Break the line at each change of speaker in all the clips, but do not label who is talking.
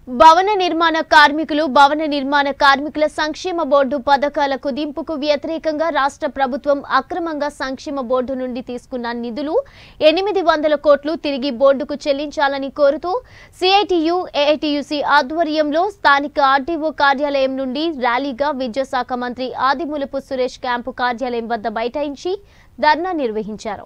భవన నిర్మాణ కార్మికులు భవన నిర్మాణ కార్మికుల సంక్షేమ బోర్డు పథకాల కుదింపుకు వ్యతిరేకంగా రాష్ట్ర ప్రభుత్వం అక్రమంగా సంక్షేమ బోర్డు నుండి తీసుకున్న నిధులు ఎనిమిది వందల కోట్లు తిరిగి బోర్డుకు చెల్లించాలని కోరుతూ సిఐటియు ఏఐటియుసి ఆధ్వర్యంలో స్థానిక ఆర్టీఓ కార్యాలయం నుండి ర్యాలీగా విద్యాశాఖ మంత్రి ఆదిమూలపు సురేష్ క్యాంపు కార్యాలయం వద్ద బైఠాయించి ధర్నా నిర్వహించారు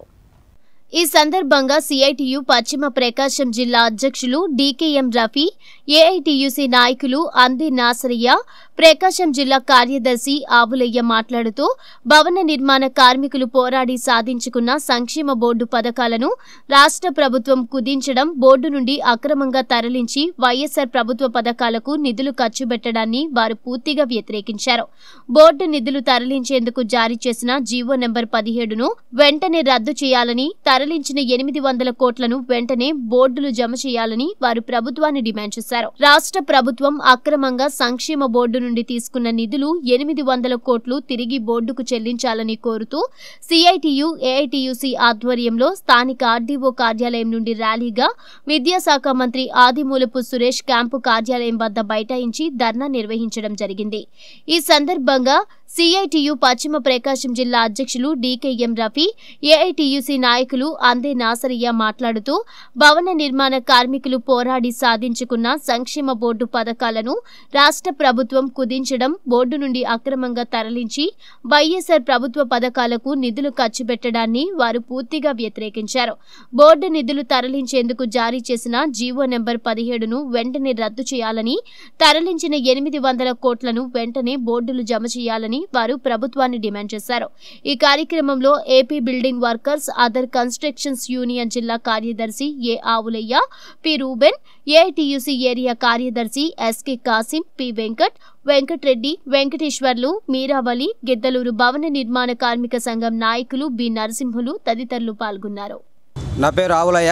ఈ సందర్భంగా సిఐటియు పశ్చిమ ప్రకాశం జిల్లా అధ్యక్షులు డీకేఎం రఫీ ఏఐటియుసి నాయకులు అంది నాసరయ్య ప్రకాశం జిల్లా కార్యదర్శి ఆవులయ్య మాట్లాడుతూ భవన నిర్మాణ కార్మికులు పోరాడి సాధించుకున్న సంక్షేమ బోర్డు పథకాలను రాష్ట్ర ప్రభుత్వం కుదించడం బోర్డు నుండి అక్రమంగా తరలించి వైఎస్సార్ ప్రభుత్వ పథకాలకు నిధులు ఖర్చు పెట్టడాన్ని వారు పూర్తిగా వ్యతిరేకించారు బోర్డు నిధులు తరలించేందుకు జారీ చేసిన జీవో నెంబర్ పదిహేడును వెంటనే రద్దు చేయాలని తరలించిన ఎనిమిది వందల కోట్లను వెంటనే బోర్డులు జమ చేయాలని వారు ప్రభుత్వాన్ని డిమాండ్ చేశారు రాష్ట్ర ప్రభుత్వం అక్రమంగా సంక్షేమ బోర్డు నుండి తీసుకున్న నిధులు ఎనిమిది వందల కోట్లు తిరిగి బోర్డుకు చెల్లించాలని కోరుతూ సిఐటియు ఏఐటియుసి ఆధ్వర్యంలో స్థానిక ఆర్డీఓ కార్యాలయం నుండి ర్యాలీగా విద్యాశాఖ మంత్రి ఆదిమూలపు సురేష్ క్యాంపు కార్యాలయం వద్ద బైఠాయించి ధర్నా నిర్వహించడం జరిగింది ఈ సందర్భంగా సిఐటియు పశ్చిమ ప్రకాశం జిల్లా అధ్యక్షులు డీకేఎం రఫీ ఏఐటియుసి నాయకులు అందే నాసరయ్య మాట్లాడుతూ భవన నిర్మాణ కార్మికులు పోరాడి సాధించుకున్న సంక్షేమ బోర్డు పథకాలను రాష్ట్ర ప్రభుత్వం కుదించడం బోర్డు నుండి అక్రమంగా తరలించి వైఎస్సార్ ప్రభుత్వ పథకాలకు నిధులు ఖర్చు పెట్టడాన్ని వారు పూర్తిగా వ్యతిరేకించారు బోర్డు నిధులు తరలించేందుకు జారీ చేసిన జీవో నెంబర్ పదిహేడును వెంటనే రద్దు చేయాలని తరలించిన ఎనిమిది వందల కోట్లను వెంటనే బోర్డులు జమ చేయాలని వారు ప్రభుత్వాన్ని డిమాండ్ చేశారు ఈ కార్యక్రమంలో AP building workers other constructions union జిల్లా కార్యదర్శి A Avulaiah P Ruben AITUC area కార్యదర్శి ఎస్కే కాసిం పి వెంకట్ వెంకట్రెడ్డి వెంకటేశ్వర్లు మీరావలి గిద్దలూరు భవన నిర్మాణ కార్మిక సంఘం నాయకులు బి నరసింహులు తదితరులు పాల్గొన్నారు
నా పేరు ఆవులయ్య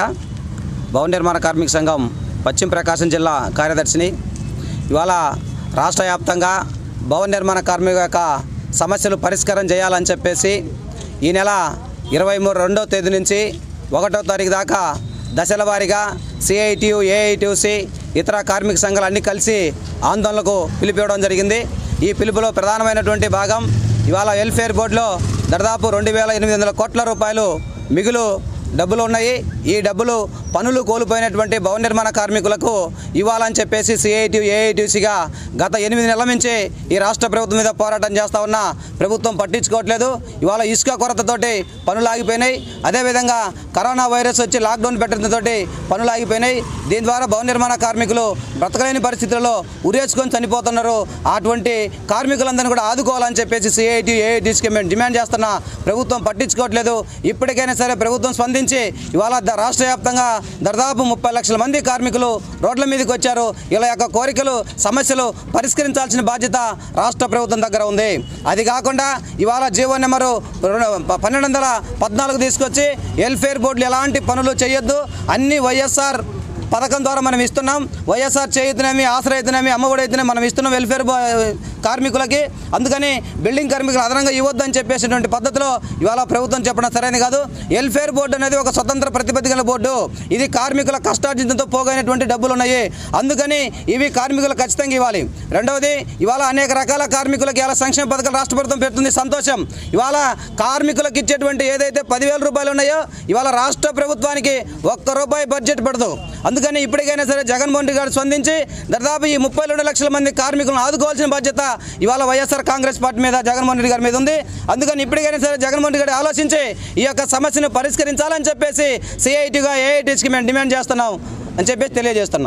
భవన నిర్మాణ కార్మిక సంఘం పశ్చిమ ప్రకాశం జిల్లా కార్యదర్శిని ఇవాళ రాష్ట్ర వ్యాప్తంగా భవన నిర్మాణ కార్మికుల యొక్క సమస్యలు పరిష్కారం చేయాలని చెప్పేసి ఈ నెల ఇరవై మూడు రెండో తేదీ నుంచి ఒకటో తారీఖు దాకా దశల వారీగా సిఐటియు ఏఐటియుసి ఇతర కార్మిక సంఘాలు అన్నీ కలిసి ఆందోళనకు పిలిపివ్వడం జరిగింది ఈ పిలుపులో ప్రధానమైనటువంటి భాగం ఇవాళ వెల్ఫేర్ బోర్డులో దాదాపు రెండు వేల ఎనిమిది వందల కోట్ల రూపాయలు మిగులు డబ్బులు ఉన్నాయి ఈ డబ్బులు పనులు కోల్పోయినటువంటి భవన నిర్మాణ కార్మికులకు ఇవ్వాలని చెప్పేసి సిఐటి ఏఐటీసీగా గత ఎనిమిది నెలల నుంచి ఈ రాష్ట్ర ప్రభుత్వం మీద పోరాటం చేస్తూ ఉన్నా ప్రభుత్వం పట్టించుకోవట్లేదు ఇవాళ ఇసుక కొరతతోటి పనులు ఆగిపోయినాయి అదేవిధంగా కరోనా వైరస్ వచ్చి లాక్డౌన్ పెట్టడంతో పనులు ఆగిపోయినాయి దీని ద్వారా భవన నిర్మాణ కార్మికులు బ్రతకలేని పరిస్థితుల్లో ఉరేసుకొని చనిపోతున్నారు అటువంటి కార్మికులందరినీ కూడా ఆదుకోవాలని చెప్పేసి సిఐటి ఏఐటీసీకి మేము డిమాండ్ చేస్తున్నా ప్రభుత్వం పట్టించుకోవట్లేదు ఇప్పటికైనా సరే ప్రభుత్వం స్పందించి ఇవాళ ద- రాష్ట్ర వ్యాప్తంగా దాదాపు ముప్పై లక్షల మంది కార్మికులు రోడ్ల మీదకి వచ్చారు ఇలా యొక్క కోరికలు సమస్యలు పరిష్కరించాల్సిన బాధ్యత రాష్ట్ర ప్రభుత్వం దగ్గర ఉంది అది కాకుండా ఇవాళ జీవో నెంబరు రెండు- పన్నెండు వందల పద్నాలుగు తీసుకొచ్చి వెల్ఫేర్ బోర్డులు ఎలాంటి పనులు చేయొద్దు అన్ని వైఎస్ఆర్ పథకం ద్వారా మనం ఇస్తున్నాం వైఎస్ఆర్ చేయుతనేమి ఆశ్రయితనేమి అమ్మఒడి అయితేనే మనం ఇస్తున్నాం వెల్ఫేర్ బో- కార్మికులకి అందుకని బిల్డింగ్ కార్మికులు అదనంగా ఇవ్వద్దని చెప్పేసినటువంటి పద్ధతిలో ఇవాళ ప్రభుత్వం చెప్పడం సరైనది కాదు వెల్ఫేర్ బోర్డు అనేది ఒక స్వతంత్ర ప్రతిపత్తి గల బోర్డు ఇది కార్మికుల కష్టార్జితంతో పోగైనటువంటి డబ్బులు ఉన్నాయి అందుకని ఇవి కార్మికులు ఖచ్చితంగా ఇవ్వాలి రెండవది ఇవాళ అనేక రకాల కార్మికులకి ఇలా సంక్షేమ పథకాలు రాష్ట్ర ప్రభుత్వం పెడుతుంది సంతోషం ఇవాళ కార్మికులకు ఇచ్చేటువంటి ఏదైతే పదివేల రూపాయలు ఉన్నాయో ఇవాళ రాష్ట్ర ప్రభుత్వానికి ఒక్క రూపాయి బడ్జెట్ పడదు అందుకని ఇప్పటికైనా సరే జగన్మోహన్ రెడ్డి గారు స్పందించి దాదాపు ఈ ముప్పై రెండు లక్షల మంది కార్మికులను ఆదుకోవాల్సిన బాధ్యత ఇవాళ వైఎస్ఆర్ కాంగ్రెస్ పార్టీ మీద జగన్మోహన్ రెడ్డి గారి మీద ఉంది అందుకని ఇప్పటికైనా సరే జగన్మోహన్ రెడ్డి గారు ఆలోచించి ఈ యొక్క సమస్యను పరిష్కరించాలని చెప్పేసి సిఐటిగా ఏఐటీస్కి మేము డిమాండ్ చేస్తున్నాం అని చెప్పేసి తెలియజేస్తున్నాం